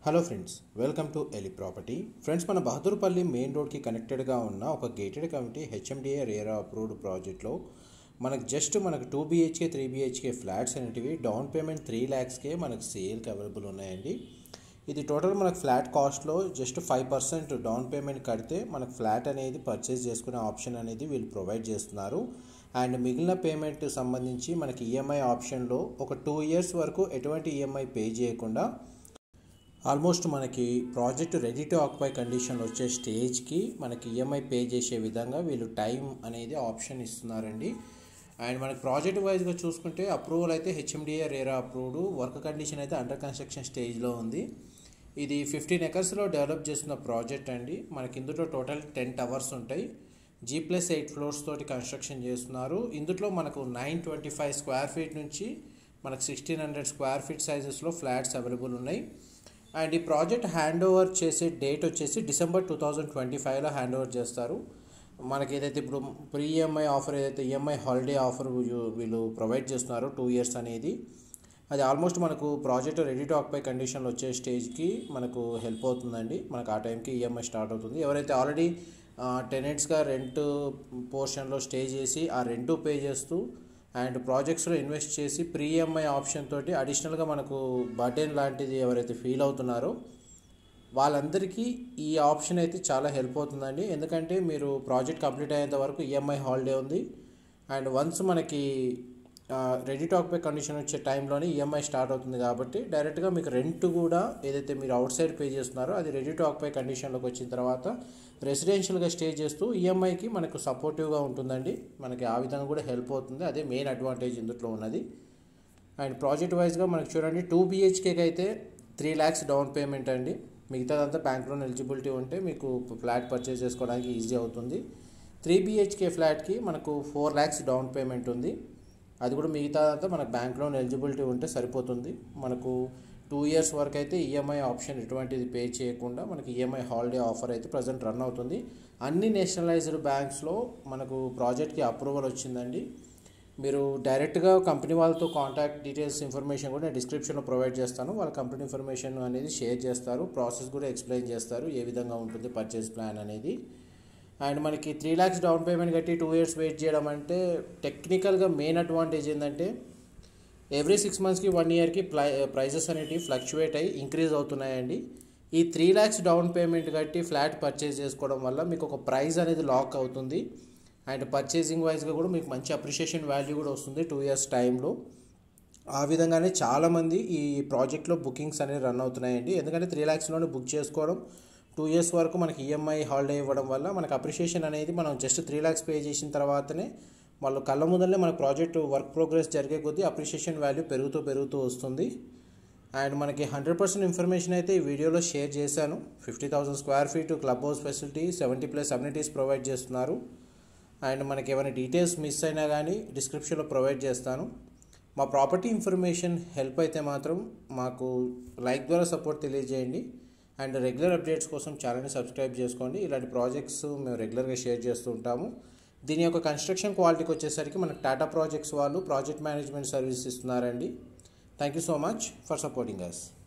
hello friends welcome to ఎలి property friends మన Bahadurpally main రోడ్కి కనెక్టెడ్గా ఉన్న ఒక gated committee HMDA RERA approved ప్రాజెక్ట్లో మనకు జస్ట్ మనకు two BHK three BHK flats అనేటివి డౌన్ పేమెంట్ త్రీ ల్యాక్స్కే మనకు సేల్కి అవైలబుల్ ఉన్నాయండి ఇది టోటల్ మనకు ఫ్లాట్ కాస్ట్లో just five percent down payment కడితే మనకు ఫ్లాట్ అనేది పర్చేస్ చేసుకునే ఆప్షన్ అనేది వీళ్ళు ప్రొవైడ్ చేస్తున్నారు అండ్ మిగిలిన పేమెంట్ సంబంధించి మనకి ఈఎంఐ ఆప్షన్లో ఒక టూ ఇయర్స్ వరకు ఎటువంటి ఈఎంఐ పే చేయకుండా ఆల్మోస్ట్ మనకి project ready to occupy condition వచ్చే స్టేజ్కి మనకి ఈఎంఐ పే చేసే విధంగా వీళ్ళు టైం అనేది ఆప్షన్ ఇస్తున్నారండి అండ్ మనకి ప్రాజెక్ట్ వైజ్గా చూసుకుంటే అప్రూవల్ అయితే HMDA RERA approved work condition అయితే అండర్ కన్స్ట్రక్షన్ స్టేజ్లో ఉంది ఇది ఫిఫ్టీన్ ఎకర్స్లో డెవలప్ చేస్తున్న ప్రాజెక్ట్ అండి మనకి ఇందులో టోటల్ టెన్ టవర్స్ ఉంటాయి జీ ప్లస్ ఎయిట్ ఫ్లోర్స్ తోటి కన్స్ట్రక్షన్ చేస్తున్నారు ఇందులో మనకు nine twenty five square feet నుంచి మనకు సిక్స్టీన్ హండ్రెడ్ స్క్వేర్ ఫీట్ సైజెస్లో ఫ్లాట్స్ అవైలబుల్ ఉన్నాయి అండ్ ఈ ప్రాజెక్ట్ హ్యాండ్ ఓవర్ చేసే డేట్ వచ్చేసి డిసెంబర్ టూ థౌజండ్ ట్వంటీ ఫైవ్లో హ్యాండ్ ఓవర్ చేస్తారు మనకి ఏదైతే ఇప్పుడు ప్రీ ఈఎంఐ ఆఫర్ ఏదైతే ఈఎంఐ హాలిడే ఆఫర్ వీళ్ళు ప్రొవైడ్ చేస్తున్నారో టూ ఇయర్స్ అనేది అది ఆల్మోస్ట్ మనకు ప్రాజెక్ట్ రెడీ టు ఆక్యుపై కండిషన్లో వచ్చే స్టేజ్కి మనకు హెల్ప్ అవుతుందండి మనకు ఆ టైంకి ఈఎంఐ స్టార్ట్ అవుతుంది ఎవరైతే ఆల్రెడీ టెనెంట్స్గా రెంట్ పోర్షన్లో స్టే చేసి ఆ రెంటు పే చేస్తూ అండ్ ప్రాజెక్ట్స్లో ఇన్వెస్ట్ చేసి ప్రీ ఈఎంఐ ఆప్షన్ తోటి అడిషనల్గా మనకు బర్డెన్ లాంటిది ఎవరైతే ఫీల్ అవుతున్నారో వాళ్ళందరికీ ఈ ఆప్షన్ అయితే చాలా హెల్ప్ అవుతుందండి ఎందుకంటే మీరు ప్రాజెక్ట్ కంప్లీట్ అయ్యేంత వరకు ఈఎంఐ హాలిడే ఉంది అండ్ వన్స్ మనకి రెడీ టు ఆక్యుపై కండిషన్ వచ్చే టైంలోనే ఈఎంఐ స్టార్ట్ అవుతుంది కాబట్టి డైరెక్ట్గా మీకు రెంట్ కూడా ఏదైతే మీరు అవుట్ సైడ్ పే చేస్తున్నారో అది రెడీ టు ఆక్యుపై కండిషన్లోకి వచ్చిన తర్వాత రెసిడెన్షియల్గా స్టే చేస్తూ ఈఎంఐకి మనకు సపోర్టివ్గా ఉంటుందండి మనకి ఆ విధంగా కూడా హెల్ప్ అవుతుంది అదే మెయిన్ అడ్వాంటేజ్ ఇందులో ఉన్నది అండ్ ప్రాజెక్ట్ వైజ్గా మనకు చూడండి టూ బీహెచ్కేకి అయితే త్రీ ల్యాక్స్ డౌన్ పేమెంట్ అండి మిగతాదంతా బ్యాంక్ లోన్ ఎలిజిబిలిటీ ఉంటే మీకు ఫ్లాట్ పర్చేస్ చేసుకోవడానికి ఈజీ అవుతుంది త్రీ బీహెచ్కే ఫ్లాట్కి మనకు ఫోర్ ల్యాక్స్ డౌన్ పేమెంట్ ఉంది అది కూడా మిగతాదంతా మనకు బ్యాంక్ లోన్ ఎలిజిబిలిటీ ఉంటే సరిపోతుంది మనకు టూ ఇయర్స్ వరకు అయితే ఈఎంఐ ఆప్షన్ ఎటువంటిది పే చేయకుండా మనకి ఈఎంఐ హాలిడే ఆఫర్ అయితే ప్రజెంట్ రన్ అవుతుంది అన్ని నేషనలైజ్డ్ బ్యాంక్స్లో మనకు ప్రాజెక్ట్కి అప్రూవల్ వచ్చిందండి మీరు డైరెక్ట్గా కంపెనీ వాళ్ళతో కాంటాక్ట్ డీటెయిల్స్ ఇన్ఫర్మేషన్ కూడా నేను డిస్క్రిప్షన్లో ప్రొవైడ్ చేస్తాను వాళ్ళ కంపెనీ ఇన్ఫర్మేషన్ అనేది షేర్ చేస్తారు ప్రాసెస్ కూడా ఎక్స్ప్లెయిన్ చేస్తారు ఏ విధంగా ఉంటుంది పర్చేస్ ప్లాన్ అనేది అండ్ మనకి త్రీ ల్యాక్స్ డౌన్ పేమెంట్ కట్టి టూ ఇయర్స్ వెయిట్ చేయడం అంటే టెక్నికల్గా మెయిన్ అడ్వాంటేజ్ ఏంటంటే ఎవ్రీ సిక్స్ మంత్స్కి వన్ ఇయర్కి ప్లై ప్రైజెస్ అనేటివి ఫ్లక్చువేట్ అయ్యి ఇంక్రీజ్ అవుతున్నాయండి ఈ త్రీ ల్యాక్స్ డౌన్ పేమెంట్ కట్టి ఫ్లాట్ పర్చేస్ చేసుకోవడం వల్ల మీకు ఒక ప్రైస్ అనేది లాక్ అవుతుంది అండ్ పర్చేసింగ్ వైజ్గా కూడా మీకు మంచి అప్రిషియేషన్ వాల్యూ కూడా వస్తుంది టూ ఇయర్స్ టైంలో ఆ విధంగానే చాలామంది ఈ ప్రాజెక్ట్లో బుకింగ్స్ అనేవి రన్ అవుతున్నాయండి ఎందుకంటే త్రీ ల్యాక్స్లోనే బుక్ చేసుకోవడం టూ ఇయర్స్ వరకు మనకి ఈఎంఐ హాలిడే ఇవ్వడం వల్ల మనకు అప్రిషియేషన్ అనేది మనం జస్ట్ త్రీ ల్యాక్స్ పే చేసిన తర్వాతనే వాళ్ళు కళ్ళ ముందరనే మన ప్రాజెక్ట్ వర్క్ ప్రోగ్రెస్ జరిగే కొద్దీ అప్రిషియేషన్ వాల్యూ పెరుగుతూ పెరుగుతూ వస్తుంది అండ్ మనకి హండ్రెడ్ పర్సెంట్ ఇన్ఫర్మేషన్ అయితే ఈ వీడియోలో షేర్ చేశాను fifty thousand square feet club house facility seventy plus amenities provide చేస్తున్నారు అండ్ మనకి ఏమైనా డీటెయిల్స్ మిస్ అయినా కానీ డిస్క్రిప్షన్లో ప్రొవైడ్ చేస్తాను మా ప్రాపర్టీ ఇన్ఫర్మేషన్ హెల్ప్ అయితే మాత్రం మాకు లైక్ ద్వారా సపోర్ట్ తెలియజేయండి అండ్ రెగ్యులర్ అప్డేట్స్ కోసం ఛానల్ని సబ్స్క్రైబ్ చేసుకోండి ఇలాంటి ప్రాజెక్ట్స్ మేము రెగ్యులర్గా షేర్ చేస్తూ ఉంటాము దీని యొక్క కన్స్ట్రక్షన్ క్వాలిటీకి వచ్చేసరికి మనకు టాటా ప్రాజెక్ట్స్ వాళ్ళు ప్రాజెక్ట్ మేనేజ్మెంట్ సర్వీస్ ఇస్తున్నారండి thank you so much for supporting us